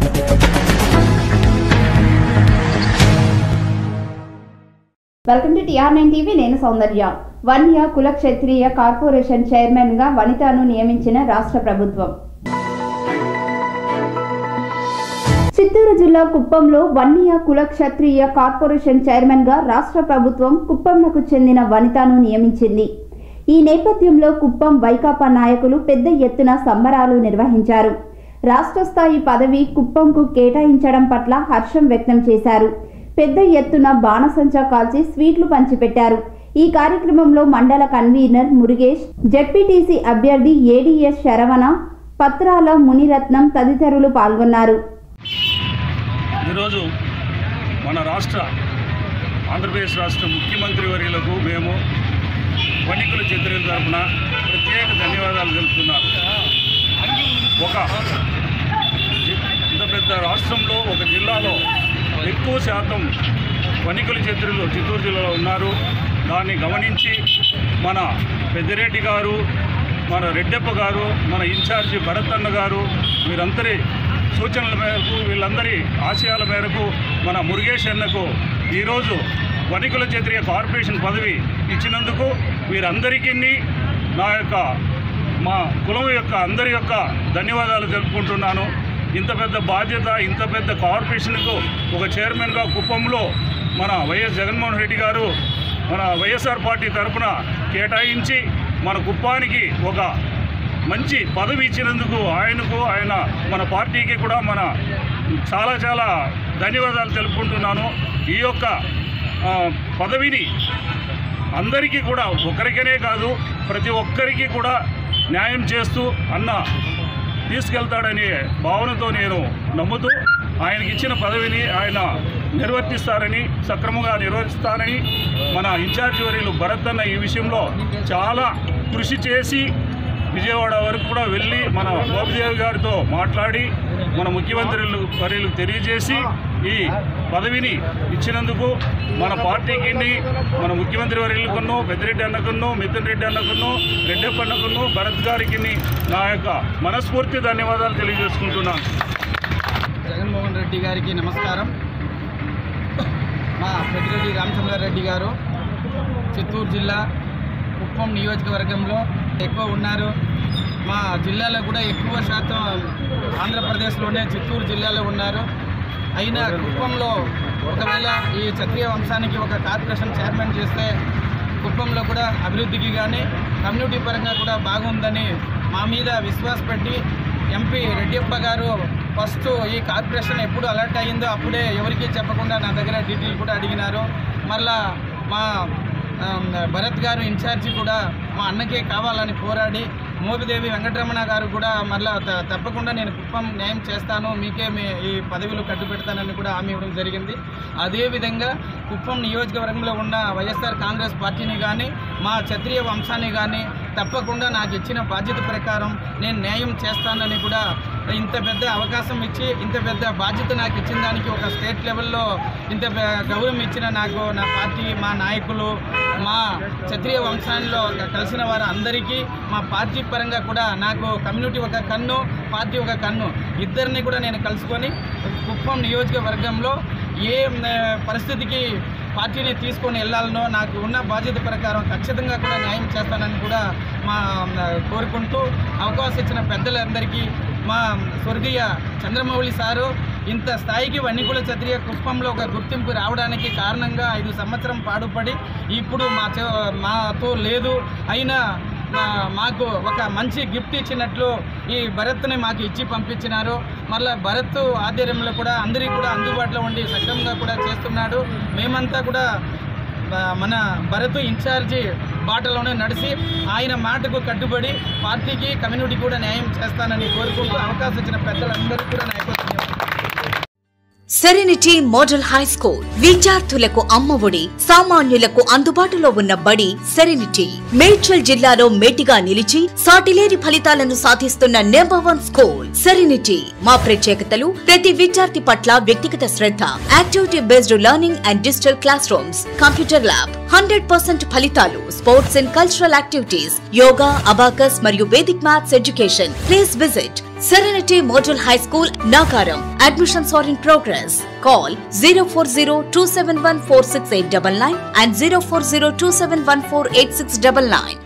Welcome to TR nine TV నేను సౌందర్య వన్య కుల క్షత్రియ కార్పొరేషన్ చైర్మన్ గా వనితను నియమించిన రాష్ట్ర ప్రభుత్వం చిత్తూరు జిల్లా కుప్పంలో వన్య కుల క్షత్రియ కార్పొరేషన్ చైర్మన్ గా రాష్ట్ర ప్రభుత్వం కుప్పంకు చెందిన వనితను నియమించింది ఈ నేపథ్యంలో కుప్పం వైకాపా నాయకులు పెద్ద ఎత్తున సంబరాలు నిర్వహించారు రాష్ట్ర స్థాయి పదవి కుప్పంకు కేటాయించడం పట్ల హర్షం వ్యక్తం చేశారు పెద్ద ఎత్తున బాణసంచా కాల్చి స్వీట్లు పంచిపెట్టారు ఈ కార్యక్రమంలో మండల కన్వీనర్ మురుగేష్ జెడ్పీటీసీ అభ్యర్థి ఏడీఎస్ శరవణ పత్రాల మునిరత్నం తదితరులు పాల్గొన్నారు ఈరోజు మన రాష్ట్ర ఆంధ్రప్రదేశ్ రాష్ట్ర ముఖ్యమంత్రి వర్యులకు మేము వణికుల చిత్రుల తరఫున ప్రత్యేక ధన్యవాదాలు తెలుపుతున్నాను ఒక జి- ఇంత పెద్ద రాష్ట్రంలో ఒక జిల్లాలో ఎక్కువ శాతం వణికుల చిత్రులు చిత్తూరు జిల్లాలో ఉన్నారు దాన్ని గమనించి మన పెద్దిరెడ్డి గారు మన రెడ్డప్ప గారు మన ఇన్ఛార్జి భరత్ అన్న గారు వీరందరి సూచనల మేరకు వీళ్ళందరి ఆశయాల మేరకు మన మురుగేష్ అన్నకు ఈరోజు వణికుల క్షత్రియ కార్పొరేషన్ పదవి ఇచ్చినందుకు వీరందరికీ నా యొక్క మా కులం యొక్క అందరి యొక్క ధన్యవాదాలు తెలుపుకుంటున్నాను ఇంత పెద్ద బాధ్యత ఇంత పెద్ద కార్పొరేషన్కు ఒక చైర్మన్గా కుప్పంలో మన వైఎస్ జగన్మోహన్ రెడ్డి గారు మన వైఎస్ఆర్ పార్టీ తరఫున కేటాయించి మన కుప్పానికి ఒక మంచి పదవి ఇచ్చినందుకు ఆయనకు ఆయన మన పార్టీకి కూడా మన చాలా చాలా ధన్యవాదాలు తెలుపుకుంటున్నాను ఈ యొక్క ఆ, పదవిని అందరికీ కూడా ఒకరికనే కాదు ప్రతి ఒక్కరికి కూడా న్యాయం చేస్తూ అన్న తీసుకెళ్తాడనే భావనతో నేను నమ్ముతూ ఆయనకి ఇచ్చిన పదవిని ఆయన నిర్వర్తిస్తారని సక్రమంగా నిర్వర్తిస్తారని మన ఇన్ఛార్జి వర్యులు భరత్ అన్న ఈ విషయంలో చాలా కృషి చేసి విజయవాడ వరకు కూడా వెళ్ళి మన గోపిదేవి గారితో మాట్లాడి మన ముఖ్యమంత్రులు వర్యులకు తెలియజేసి ఈ పదవిని ఇచ్చినందుకు మన పార్టీకి మన ముఖ్యమంత్రి వర్యులకును పెద్దిరెడ్డి అన్నకును మిథున్ రెడ్డి అన్నకును రెడ్డప్ప అన్నకును భరత్ గారికి నా యొక్క మనస్ఫూర్తి ధన్యవాదాలు తెలియజేసుకుంటున్నాను జగన్మోహన్ రెడ్డి గారికి నమస్కారం మా పెద్దిరెడ్డి రామచంద్రారెడ్డి గారు చిత్తూరు జిల్లా కుప్పం నియోజకవర్గంలో ఎక్కువ ఉన్నారు మా జిల్లాలో కూడా ఎక్కువ శాతం ఆంధ్రప్రదేశ్లోనే చిత్తూరు జిల్లాలో ఉన్నారు అయినా కుప్పంలో ఒకవేళ ఈ క్షత్రియ వంశానికి ఒక కార్పొరేషన్ చైర్మన్ చేస్తే కుప్పంలో కూడా అభివృద్ధికి కానీ కమ్యూనిటీ పరంగా కూడా బాగుందని మా మీద విశ్వాస పెట్టి ఎంపీ రెడ్డియప్ప గారు ఫస్ట్ ఈ కార్పొరేషన్ ఎప్పుడు అలర్ట్ అయ్యిందో అప్పుడే ఎవరికీ చెప్పకుండా నా దగ్గర డీటెయిల్ కూడా అడిగినారు మళ్ళా మా ఆమ్, భరత్ గారు ఇన్ఛార్జి కూడా మా అన్నకే కావాలని పోరాడి మోపిదేవి వెంకటరమణ గారు కూడా మళ్ళా త- తప్పకుండా నేను కుప్పం న్యాయం చేస్తాను మీకే మీ ఈ పదవిలో కట్టు పెడతానని కూడా హామీ ఇవ్వడం జరిగింది అదేవిధంగా కుప్పం నియోజకవర్గంలో ఉన్న వైఎస్ఆర్ కాంగ్రెస్ పార్టీని కానీ మా క్షత్రియ వంశాన్ని కానీ తప్పకుండా నాకు ఇచ్చిన బాధ్యత ప్రకారం నేను న్యాయం చేస్తానని కూడా ఇంత పెద్ద అవకాశం ఇచ్చి ఇంత పెద్ద బాధ్యత నాకు ఇచ్చిన దానికి ఒక స్టేట్ లెవెల్లో ఇంత పె- గౌరవం ఇచ్చిన నాకు నా పార్టీ మా నాయకులు మా క్షత్రియ వంశాల్లో కలిసిన వారు అందరికీ మా పార్టీ పరంగా కూడా నాకు కమ్యూనిటీ ఒక కన్ను పార్టీ ఒక కన్ను ఇద్దరిని కూడా నేను కలుసుకొని కుప్పం నియోజకవర్గంలో ఏ ఆ, పరిస్థితికి పార్టీని తీసుకొని వెళ్ళాలనో నాకు ఉన్న బాధ్యత ప్రకారం ఖచ్చితంగా కూడా న్యాయం చేస్తానని కూడా మా ఆ, కోరుకుంటూ అవకాశం ఇచ్చిన పెద్దలందరికీ మా స్వర్గీయ చంద్రమౌళి సారు ఇంత స్థాయికి వన్నికుల క్షత్రియ కుప్పంలో ఒక గుర్తింపు రావడానికి కారణంగా ఐదు సంవత్సరం పాడుపడి ఇప్పుడు మా చే- మాతో లేదు అయినా మా- మాకు ఒక మంచి గిఫ్ట్ ఇచ్చినట్లు ఈ భరత్ని మాకు ఇచ్చి పంపించినారు మళ్ళీ భరత్ ఆధ్వర్యంలో కూడా అందరికీ కూడా అందుబాటులో ఉండి సక్రమంగా కూడా చేస్తున్నాడు మేమంతా కూడా బ- మన భరత్ ఇన్ఛార్జి బాటలోనే నడిచి ఆయన మాటకు కట్టుబడి పార్టీకి కమ్యూనిటీ కూడా న్యాయం చేస్తానని కోరుకుంటూ అవకాశం ఇచ్చిన పెద్దలందరికీ కూడా నా యొక్క ధన్యవాదాలు. సెరెనిటీ మోడల్ హై స్కూల్ విద్యార్థులకు అమ్మఒడి సామాన్యులకు అందుబాటులో ఉన్న బడి సెరెనిటీ మేడ్చల్ జిల్లాలో మేటిగా నిలిచి సాటిలేని ఫలితాలను సాధిస్తున్న నెంబర్ వన్ స్కూల్ సెరెనిటీ మా ప్రత్యేకతలు ప్రతి విద్యార్థి పట్ల వ్యక్తిగత శ్రద్ధ activity based learning and digital classroom computer lab hundred percent ఫలితాలు sports and cultural activities yoga abacus మరియు Vedic maths education please visit Serenity Model High School, Nagaram. Admissions are in progress. Call 040 and 040 271 8699.